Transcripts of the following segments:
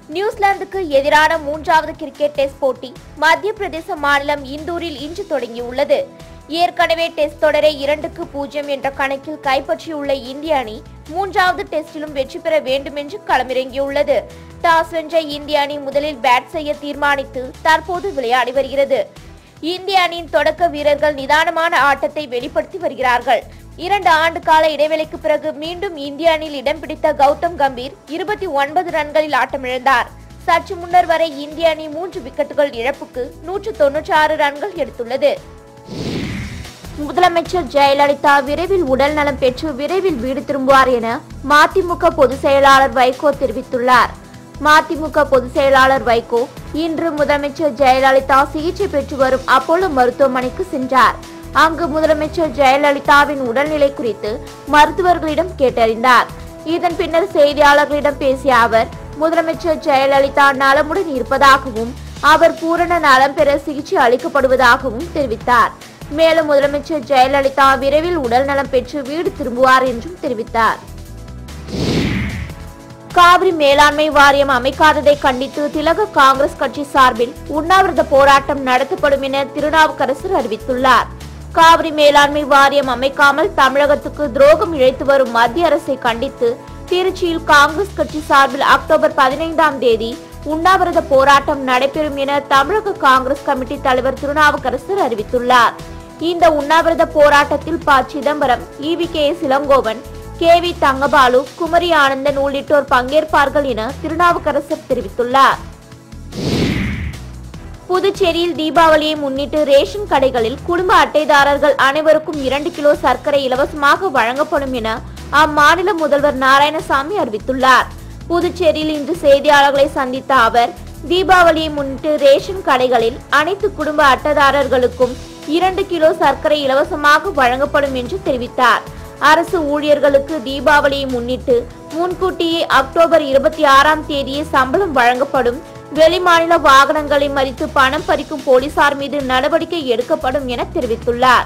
நியூசிலாந்துக்கு எதிரான மூன்றாவது கிரிக்கெட் டெஸ்ட் போட்டி மத்திய பிரதேச மாநிலம் இந்தூரில் இன்று தொடங்கியுள்ளது ஏற்கனவே டெஸ்ட் தொடரை இரண்டுக்கு பூஜ்ஜியம் என்ற கணக்கில் கைப்பற்றியுள்ள இந்திய அணி மூன்றாவது டெஸ்டிலும் வெற்றி பெற வேண்டும் என்று களமிறங்கியுள்ளது டாஸ் வென்ற இந்திய அணி முதலில் பேட் செய்ய தீர்மானித்து தற்போது விளையாடி வருகிறது இந்திய அணியின் தொடக்க வீரர்கள் நிதானமான ஆட்டத்தை வெளிப்படுத்தி வருகிறார்கள் இரண்டு ஆண்டு கால இடைவெளிக்கு பிறகு மீண்டும் இந்திய அணியில் இடம் பிடித்த கௌதம் கம்பீர் இருபத்தி ஒன்பது ரன்களில் ஆட்டமிழந்தார் சற்று முன்னர் வரை இந்திய அணி மூன்று விக்கெட்டுகள் இழப்புக்கு நூற்று தொன்னூற்றி ஆறு ரன்கள் எடுத்துள்ளது முதலமைச்சர் ஜெயலலிதா விரைவில் உடல் நலம் பெற்று விரைவில் வீடு திரும்புவார் என மதிமுக பொதுச் செயலாளர் வைகோ தெரிவித்துள்ளார் மதிமுக பொதுச் செயலாளர் வைகோ இன்று முதலமைச்சர் ஜெயலலிதா சிகிச்சை பெற்று வரும் அப்போலோ மருத்துவமனைக்கு சென்றார் அங்கு முதலமைச்சர் ஜெயலலிதாவின் உடல்நிலை குறித்து மருத்துவர்களிடம் கேட்டறிந்தார் இதன் பின்னர் செய்தியாளர்களிடம் பேசிய அவர் முதலமைச்சர் ஜெயலலிதா நலமுடன் இருப்பதாகவும் அவர் பூரண நலம் பெற சிகிச்சை அளிக்கப்படுவதாகவும் தெரிவித்தார் மேலும் முதலமைச்சர் ஜெயலலிதா விரைவில் உடல் நலம் பெற்று வீடு திரும்புவார் என்றும் தெரிவித்தார் காவிரி மேலாண்மை வாரியம் அமைக்காததை கண்டித்து திலக காங்கிரஸ் கட்சி சார்பில் உண்ணாவிரத போராட்டம் நடத்தப்படும் என திருநாவுக்கரசர் அறிவித்துள்ளார் காவிரி மேலாண்மை வாரியம் அமைக்காமல் தமிழகத்துக்கு துரோகம் இழைத்து வரும் மத்திய அரசை கண்டித்து திருச்சியில் காங்கிரஸ் கட்சி சார்பில் அக்டோபர் பதினைந்தாம் தேதி உண்ணாவிரத போராட்டம் நடைபெறும் என தமிழக காங்கிரஸ் கமிட்டி தலைவர் திருநாவுக்கரசர் அறிவித்துள்ளார் இந்த உண்ணாவிரத போராட்டத்தில் ப Chidambaram E V K Elangovan K V Thangabalu Kumari Ananthan உள்ளிட்டோர் பங்கேற்பார்கள் என திருநாவுக்கரசர் தெரிவித்துள்ளார் புதுச்சேரியில் தீபாவளியை முன்னிட்டு ரேஷன் கடைகளில் குடும்ப அட்டைதாரர்கள் அனைவருக்கும் இரண்டு கிலோ சர்க்கரை இலவசமாக வழங்கப்படும் என அம்மாநில முதல்வர் நாராயணசாமி அறிவித்துள்ளார் புதுச்சேரியில் இன்று செய்தியாளர்களை சந்தித்த அவர் தீபாவளியை முன்னிட்டு ரேஷன் கடைகளில் அனைத்து குடும்ப அட்டைதாரர்களுக்கும் இரண்டு கிலோ சர்க்கரை இலவசமாக வழங்கப்படும் என்று தெரிவித்தார் அரசு ஊழியர்களுக்கு தீபாவளியை முன்னிட்டு முன்கூட்டியே அக்டோபர் இருபத்தி ஆறாம் தேதியே சம்பளம் வழங்கப்படும் வெளிமாநில வாகனங்களை மறித்து பணம் பறிக்கும் போலீசார் மீது நடவடிக்கை எடுக்கப்படும் என தெரிவித்துள்ளார்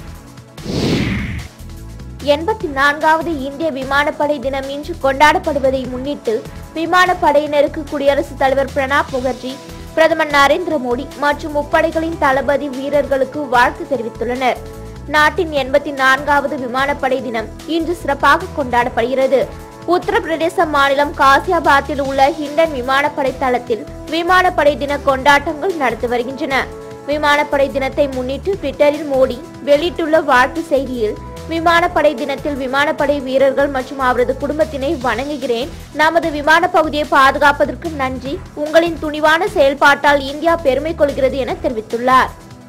எண்பத்தி நான்காவது இந்திய விமானப்படை தினம் இன்று கொண்டாடப்படுவதை முன்னிட்டு விமானப்படையினருக்கு குடியரசுத் தலைவர் பிரணாப் முகர்ஜி பிரதமர் நரேந்திர மோடி மற்றும் முப்படைகளின் தளபதி வீரர்களுக்கு வாழ்த்து தெரிவித்துள்ளனர் நாட்டின் எண்பத்தி நான்காவது விமானப்படை தினம் இன்று சிறப்பாக கொண்டாடப்படுகிறது உத்தரப்பிரதேச மாநிலம் காசியாபாத்தில் உள்ள ஹிண்டன் விமானப்படை தளத்தில் விமானப்படை தின கொண்டாட்டங்கள் நடத்தி வருகின்றன விமானப்படை தினத்தை முன்னிட்டு ட்விட்டரில் மோடி வெளியிட்டுள்ள வாழ்த்து செய்தியில் விமானப்படை தினத்தில் விமானப்படை வீரர்கள் மற்றும் அவரது குடும்பத்தினை வணங்குகிறேன் நமது விமான பகுதியை பாதுகாப்பதற்கு நன்றி உங்களின் துணிவான செயல்பாட்டால் இந்தியா பெருமை கொள்கிறது என தெரிவித்துள்ளார்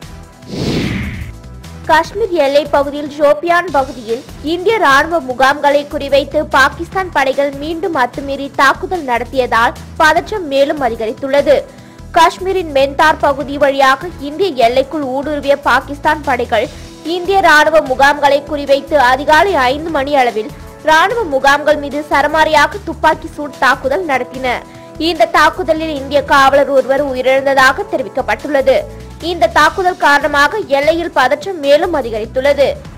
காஷ்மீர் எல்லை பகுதியில் ஷோபியான் பகுதியில் இந்திய ராணுவ முகாம்களை குறிவைத்து பாகிஸ்தான் படைகள் மீண்டும் அத்துமீறி தாக்குதல் நடத்தியதால் பதற்றம் மேலும் அதிகரித்துள்ளது காஷ்மீரின் மென்தார் பகுதி வழியாக இந்திய எல்லைக்குள் ஊடுருவிய பாகிஸ்தான் படைகள் இந்திய ராணுவ முகாம்களை குறிவைத்து அதிகாலை ஐந்து மணி அளவில் ராணுவ முகாம்கள் மீது சரமாரியாக துப்பாக்கி சூட் தாக்குதல் நடத்தின இந்த தாக்குதலில் இந்திய காவலர் ஒருவர் உயிரிழந்ததாக தெரிவிக்கப்பட்டுள்ளது இந்த தாக்குதல் காரணமாக எல்லையில் பதற்றம் மேலும் அதிகரித்துள்ளது